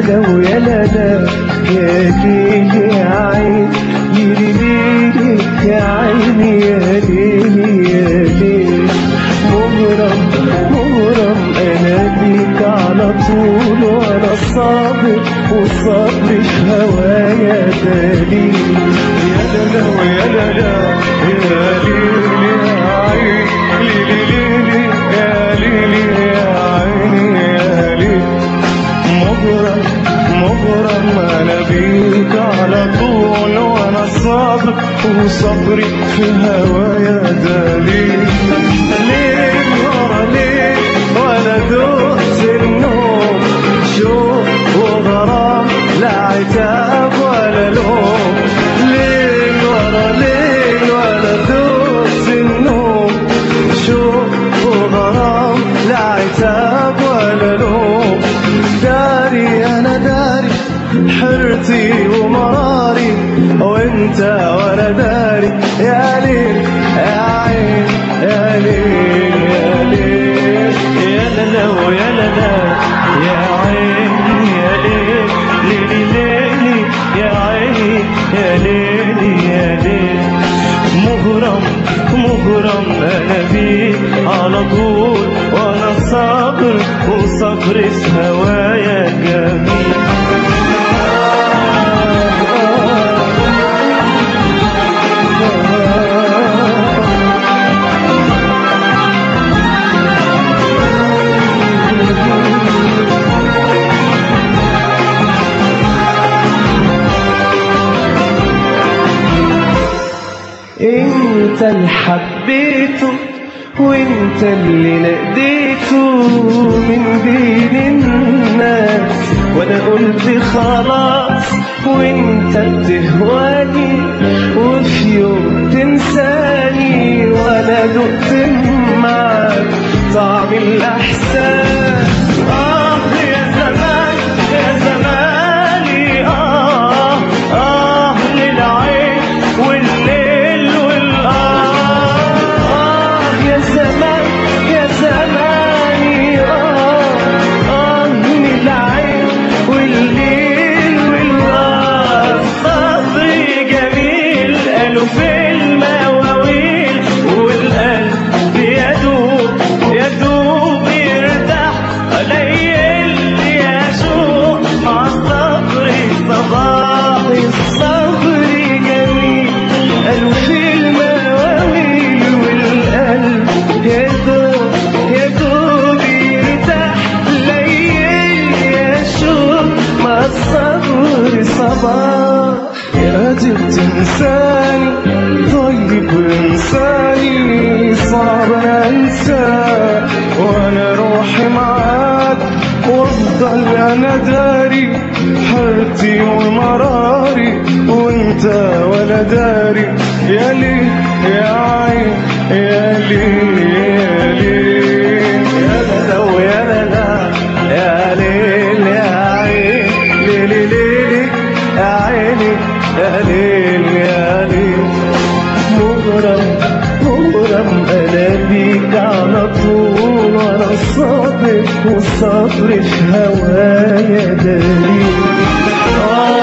لا ويا لا لا يا ليل يا عين ليلي ليلي يا عيني يا ليلي يا ليل مغرم مغرم انا بيك على طول وانا صابر وصبري في هوايا دليل يا لا لا ويا لا لا يا ليل يا عين ليلي ليلي يا ليلي يا عيني يا ليل مغرم مغرم انا بيك على طول وانا صابر وصبري في هوايا دليل ليل ورا ليل وانا دوت النوم شوق وغرام لا عتاب ولا لوم ليل ورا ليل وانا دوت النوم شوق وغرام لا عتاب ولا لوم داري انا داري حرتي ومراري وانت وانا داري يا ليل يا عين يا ليل يا ليل يا لا لا ويا لا لا يا عين يا ليل ليلي ليلي يا عيني يا ليل يا ليل مغرم مغرم انا بيك على طول وانا صابر وصبري في هوايا جميل انت اللي حبيته وانت اللي ناديته من بين الناس وانا قلت خلاص وانت بتهواني وفي يوم تنساني وانا دقت معاك طعم الاحساس اه يا زمان يا زماني اه اه للعين والليل والآه آه يا زمان يا زماني آه آه للعين والليل والآه صبري جميل قالوا في المواويل والقلب يدوب يدوب يرتاح قليل يا شوق مع الصبر صباح الصبر جميل قالوا في المواويل والقلب يدوب يدوب يرتاح ليل يا شوق مع الصبر صباح يا دي بتنساني طيب وانساني صعب انا انساك وانا روحي معاك وافضل انا داري حرتي ومراري وانت ولا داري يا لي يا عين يا لي يا لي يا لا ويا لا لا يا ليل يا عين ليلي ليلي يا عيني يا ليل يا ليل مغرم مغرم انا بيك على طول وانا صابر وصبري في هوايا دليل آه